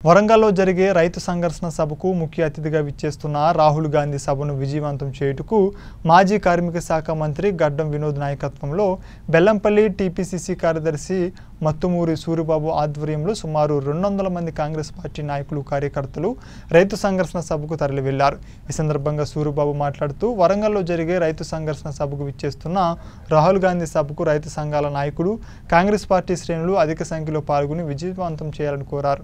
వరంగల్లో జరిగే రైతు సంఘర్షణ సభకు ముఖ్య అతిథిగా విచ్చేస్తున్న రాహుల్ గాంధీ సభను విజయవంతం చేయుటకు మాజీ కార్మిక శాఖ మంత్రి గడ్డం వినోద్ నాయకత్వంలో బెల్లంపల్లి టీపీసీసీ కార్యదర్శి మత్తుమూరి సూరిబాబు ఆధ్వర్యంలో సుమారు రెండు వందల మంది కాంగ్రెస్ పార్టీ నాయకులు కార్యకర్తలు రైతు సంఘర్షణ సభకు తరలి వెళ్లారు ఈ సందర్భంగా సూరిబాబు మాట్లాడుతూ వరంగల్లో జరిగే రైతు సంఘర్షణ సభకు విచ్చేస్తున్న రాహుల్ గాంధీ సభకు రైతు సంఘాల నాయకులు కాంగ్రెస్ పార్టీ శ్రేణులు అధిక సంఖ్యలో పాల్గొని విజయవంతం చేయాలని కోరారు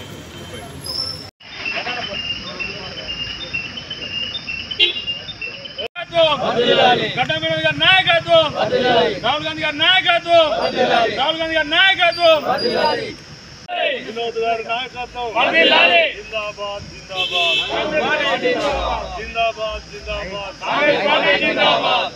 గడ్డ వినోద్ గారి నాయకత్వం రాహుల్ గాంధీ గారి నాయకత్వం రాహుల్ గాంధీ గారి నాయకత్వం వినోద్ గారి నాయకత్వం వర్ధిల్లాలి. జిందాబాద్ జిందాబాద్ జిందాబాద్ జిందాబాద్ కాంగ్రెస్ పార్టీ జిందాబాద్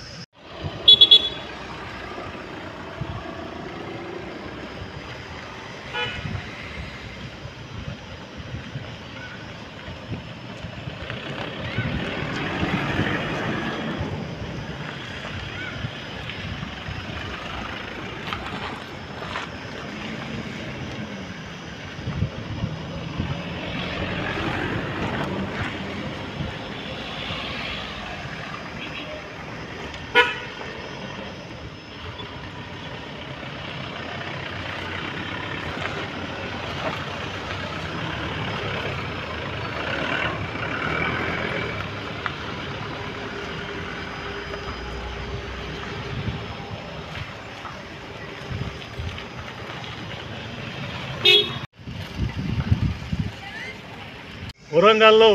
వరంగల్లో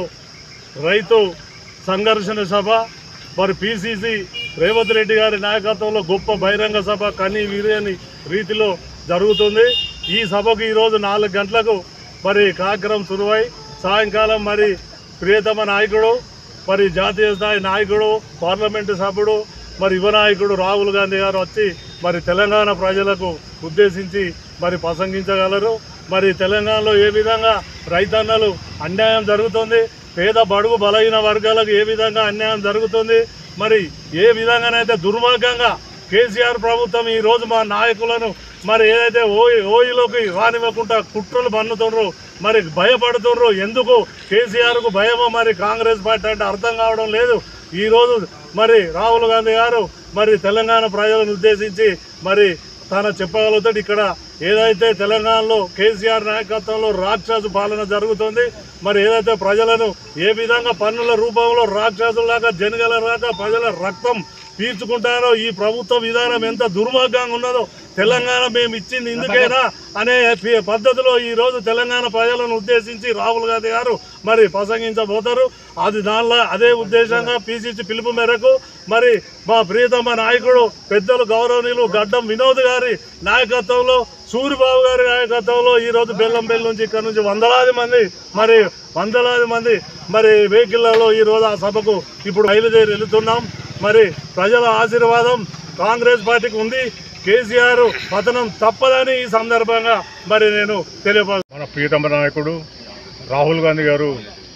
రైతు సంఘర్షణ సభ మరి పిసిసి రేవంత్ రెడ్డి గారి నాయకత్వంలో గొప్ప బహిరంగ సభ కని వీరని రీతిలో జరుగుతుంది ఈ సభకు ఈరోజు నాలుగు గంటలకు మరి కార్యక్రమం సురువై సాయంకాలం మరి ప్రియతమ నాయకుడు మరి జాతీయ స్థాయి నాయకుడు పార్లమెంటు సభ్యుడు మరి యువ నాయకుడు రాహుల్ గాంధీ గారు వచ్చి మరి తెలంగాణ ప్రజలకు ఉద్దేశించి మరి ప్రసంగించగలరు మరి తెలంగాణలో ఏ విధంగా రైతన్నలు అన్యాయం జరుగుతుంది పేద బడుగు బలహీన వర్గాలకు ఏ విధంగా అన్యాయం జరుగుతుంది మరి ఏ విధంగానైతే దుర్మార్గంగా కేసీఆర్ ప్రభుత్వం ఈ రోజు మా నాయకులను మరి ఏదైతే ఓయి ఓయిలోకి రానివ్వకుండా కుట్రలు పన్నుతుండ్రో మరి భయపడుతుండ్రో ఎందుకు కేసీఆర్కు భయమో మరి కాంగ్రెస్ పార్టీ అంటే అర్థం కావడం లేదు ఈ రోజు మరి రాహుల్ గాంధీ గారు మరి తెలంగాణ ప్రజలను ఉద్దేశించి మరి తన చెప్పగలుగుతాడు ఇక్కడ ఏదైతే తెలంగాణలో కేసీఆర్ నాయకత్వంలో రాక్షసు పాలన జరుగుతుంది మరి ఏదైతే ప్రజలను ఏ విధంగా పన్నుల రూపంలో రాక్షసులాగా జనగలరాక ప్రజల రక్తం పీల్చుకుంటారో ఈ ప్రభుత్వ విధానం ఎంత దుర్మార్గంగా ఉన్నదో తెలంగాణ మేము ఇచ్చింది ఇందుకేనా అనే పి- పద్ధతిలో ఈ రోజు తెలంగాణ ప్రజలను ఉద్దేశించి రాహుల్ గాంధీ గారు మరి ప్రసంగించబోతారు అది దానిలో అదే ఉద్దేశంగా పిసిసి పిలుపు మేరకు మరి మా ప్రియతమ నాయకుడు పెద్దలు గౌరవనీయులు గడ్డం వినోద్ గారి నాయకత్వంలో సూరిబాబు గారి నాయకత్వంలో ఈ రోజు బెల్లంపల్లి నుంచి ఇక్కడ నుంచి వందలాది మంది మరి వందలాది మంది మరి వెహికల్లలో ఈ రోజు ఆ సభకు ఇప్పుడు బయలుదేరి వెళుతున్నాం మరి ప్రజల ఆశీర్వాదం కాంగ్రెస్ పార్టీకి ఉంది కేసీఆర్ పతనం తప్పదని ఈ సందర్భంగా మరి నేను తెలియప మన ప్రియతమ నాయకుడు రాహుల్ గాంధీ గారు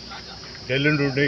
ఢిల్లీ నుండి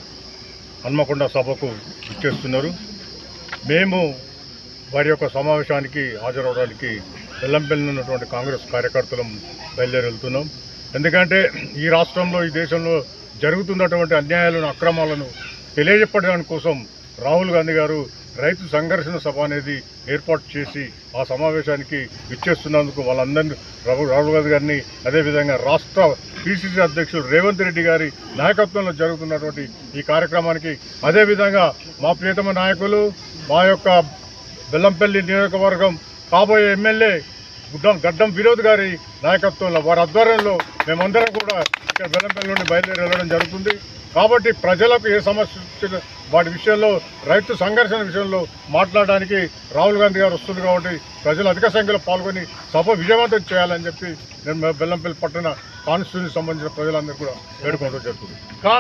హన్మకొండ సభకు ఇచ్చేస్తున్నారు మేము వారి యొక్క సమావేశానికి హాజరవడానికి వెల్లంపల్లి ఉన్నటువంటి కాంగ్రెస్ కార్యకర్తలం బయలుదేరి వెళ్తున్నాం ఎందుకంటే ఈ రాష్ట్రంలో ఈ దేశంలో జరుగుతున్నటువంటి అన్యాయాలను అక్రమాలను తెలియజెప్పడానికి కోసం రాహుల్ గాంధీ గారు రైతు సంఘర్షణ సభ అనేది ఏర్పాటు చేసి ఆ సమావేశానికి ఇచ్చేస్తున్నందుకు వాళ్ళందరినీ రాహుల్ రాహుల్ గాంధీ గారిని అదేవిధంగా రాష్ట్ర పిసిసి అధ్యక్షులు రేవంత్ రెడ్డి గారి నాయకత్వంలో జరుగుతున్నటువంటి ఈ కార్యక్రమానికి అదేవిధంగా మా ప్రియతమ నాయకులు మా యొక్క బెల్లంపల్లి నియోజకవర్గం కాబోయే ఎమ్మెల్యే గుడ్డం గడ్డం వినోద్ గారి నాయకత్వంలో వారి ఆధ్వర్యంలో మేమందరం కూడా ఇక్కడ బెల్లంపల్లి నుండి బయలుదేరి వెళ్ళడం జరుగుతుంది కాబట్టి ప్రజలకు ఏ సమస్య వచ్చినా వాటి విషయంలో రైతు సంఘర్షణ విషయంలో మాట్లాడడానికి రాహుల్ గాంధీ గారు వస్తుంది కాబట్టి ప్రజలు అధిక సంఖ్యలో పాల్గొని సభ విజయవంతం చేయాలని చెప్పి నేను బెల్లంపల్లి పట్టణ కాన్స్టిట్యూన్సీ సంబంధించిన ప్రజలందరూ కూడా వేడుకోవడం జరుగుతుంది కా-